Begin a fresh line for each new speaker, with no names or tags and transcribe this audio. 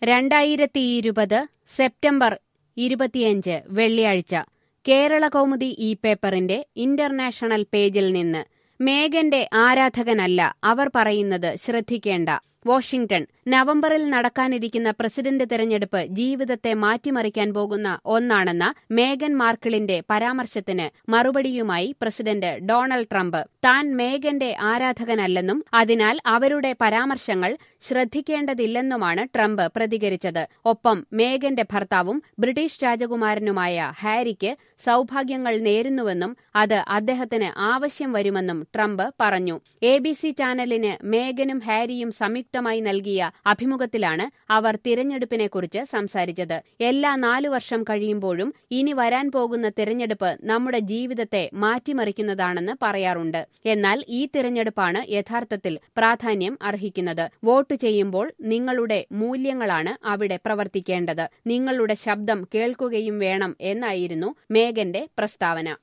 രണ്ടായിരത്തിയിരുപത് സെപ്റ്റംബർ ഇരുപത്തിയഞ്ച് വെള്ളിയാഴ്ച കേരള കൗമുദി ഈ പേപ്പറിന്റെ ഇന്റർനാഷണൽ പേജിൽ നിന്ന് മേഗന്റെ ആരാധകനല്ല അവർ പറയുന്നത് ശ്രദ്ധിക്കേണ്ട വാഷിംഗ്ടൺ നവംബറിൽ നടക്കാനിരിക്കുന്ന പ്രസിഡന്റ് തെരഞ്ഞെടുപ്പ് ജീവിതത്തെ മാറ്റിമറിക്കാൻ പോകുന്ന ഒന്നാണെന്ന മേഗൻ മാർക്കിളിന്റെ പരാമർശത്തിന് മറുപടിയുമായി പ്രസിഡന്റ് ഡൊണാൾഡ് ട്രംപ് താൻ മേഗന്റെ ആരാധകനല്ലെന്നും അതിനാൽ അവരുടെ പരാമർശങ്ങൾ ശ്രദ്ധിക്കേണ്ടതില്ലെന്നുമാണ് ട്രംപ് പ്രതികരിച്ചത് ഒപ്പം മേഗന്റെ ഭർത്താവും ബ്രിട്ടീഷ് രാജകുമാരനുമായ ഹാരിക്ക് സൌഭാഗ്യങ്ങൾ നേരുന്നുവെന്നും അത് അദ്ദേഹത്തിന് ആവശ്യം വരുമെന്നും ട്രംപ് പറഞ്ഞു എ ബി സി ചാനലിന് മേഗനും ഹാരിയും സംയുക്തമായി നൽകിയ അഭിമുഖത്തിലാണ് അവർ തിരഞ്ഞെടുപ്പിനെക്കുറിച്ച് സംസാരിച്ചത് എല്ലാ നാലു വർഷം കഴിയുമ്പോഴും ഇനി വരാൻ പോകുന്ന തിരഞ്ഞെടുപ്പ് നമ്മുടെ ജീവിതത്തെ മാറ്റിമറിക്കുന്നതാണെന്ന് പറയാറുണ്ട് എന്നാൽ ഈ തിരഞ്ഞെടുപ്പാണ് യഥാർത്ഥത്തിൽ പ്രാധാന്യം അർഹിക്കുന്നത് വോട്ട് ചെയ്യുമ്പോൾ നിങ്ങളുടെ മൂല്യങ്ങളാണ് അവിടെ പ്രവർത്തിക്കേണ്ടത് നിങ്ങളുടെ ശബ്ദം കേൾക്കുകയും വേണം എന്നായിരുന്നു മേഗന്റെ പ്രസ്താവന